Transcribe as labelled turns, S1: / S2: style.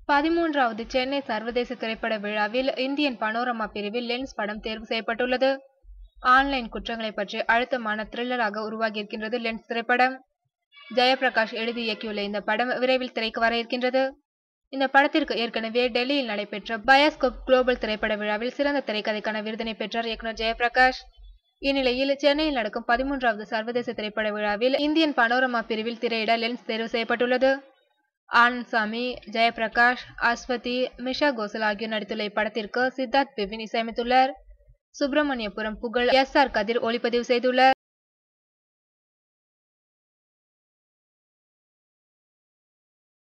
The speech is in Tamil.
S1: பதிமூன்றாவது சென்னை சர்வதேச திரைப்பட விழாவில் இந்தியன் பனோரமா பிரிவில் லென்ஸ் படம் தேர்வு செய்யப்பட்டுள்ளது ஆன்லைன் குற்றங்களை பற்றி அழுத்தமான த்ரில்லராக உருவாகியிருக்கின்றது லென்ஸ் திரைப்படம் ஜெயபிரகாஷ் எழுதி இயக்கியுள்ள இந்த படம் விரைவில் திரைக்கு வர இருக்கின்றது இந்த படத்திற்கு ஏற்கனவே டெல்லியில் நடைபெற்ற பயாஸ்கோப் குளோபல் திரைப்பட விழாவில் சிறந்த திரைக்கதைக்கான விருதினை பெற்றார் இயக்குனர் ஜெயபிரகாஷ் இந்நிலையில் சென்னையில் நடக்கும் பதிமூன்றாவது சர்வதேச திரைப்பட விழாவில் இந்தியன் பனோரமா பிரிவில் திரையிட லென்ஸ் தேர்வு செய்யப்பட்டுள்ளது ஆனந்த் சாமி ஜெயபிரகாஷ் அஸ்வதி மிஷா கோசல் ஆகியோர் நடித்துள்ள இப்படத்திற்கு சித்தார்த் பிபின் இசையமைத்துள்ளார் சுப்பிரமணியபுரம் புகழ் எஸ் ஆர் கதிர் ஒளிப்பதிவு செய்துள்ளார்